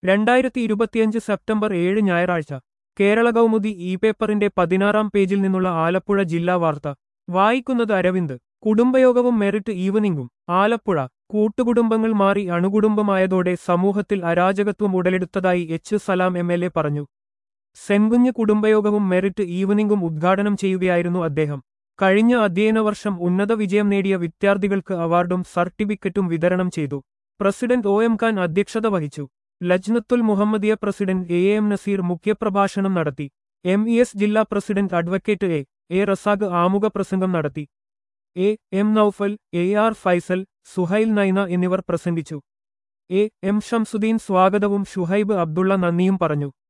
രണ്ടായിരത്തി ഇരുപത്തിയഞ്ച് സെപ്റ്റംബർ ഏഴ് ഞായറാഴ്ച കേരള കൗമുദി ഇ പേപ്പറിന്റെ പതിനാറാം പേജിൽ നിന്നുള്ള ആലപ്പുഴ ജില്ലാ വാർത്ത വായിക്കുന്നത് അരവിന്ദ് കുടുംബയോഗവും മെറിറ്റ് ഈവനിംഗും ആലപ്പുഴ കൂട്ടുകുടുംബങ്ങൾ മാറി അണുകുടുംബമായതോടെ സമൂഹത്തിൽ അരാജകത്വം ഉടലെടുത്തതായി H Salam M L A പറഞ്ഞു സെൻകുഞ്ഞ് കുടുംബയോഗവും മെറിറ്റ് ഈവനിംഗും ഉദ്ഘാടനം ചെയ്യുകയായിരുന്നു അദ്ദേഹം കഴിഞ്ഞ അധ്യയന വർഷം ഉന്നത വിജയം നേടിയ വിദ്യാർത്ഥികൾക്ക് അവാർഡും സർട്ടിഫിക്കറ്റും വിതരണം ചെയ്തു പ്രസിഡന്റ് ഒ എം ഖാൻ അധ്യക്ഷത വഹിച്ചു Lajnathul Muhammadiya president A M Nazeer മുഖ്യപ്രഭാഷണം നടത്തി എം ഇ എസ് ജില്ലാ president advocate A A Razak ആമുഖ പ്രസംഗം നടത്തി A M Naufal A R Faisal Suhail Naina എന്നിവർ പ്രസംഗിച്ചു എ എം ഷംസുദ്ദീൻ സ്വാഗതവും ഷുഹൈബ് അബ്ദുള്ള നന്ദിയും പറഞ്ഞു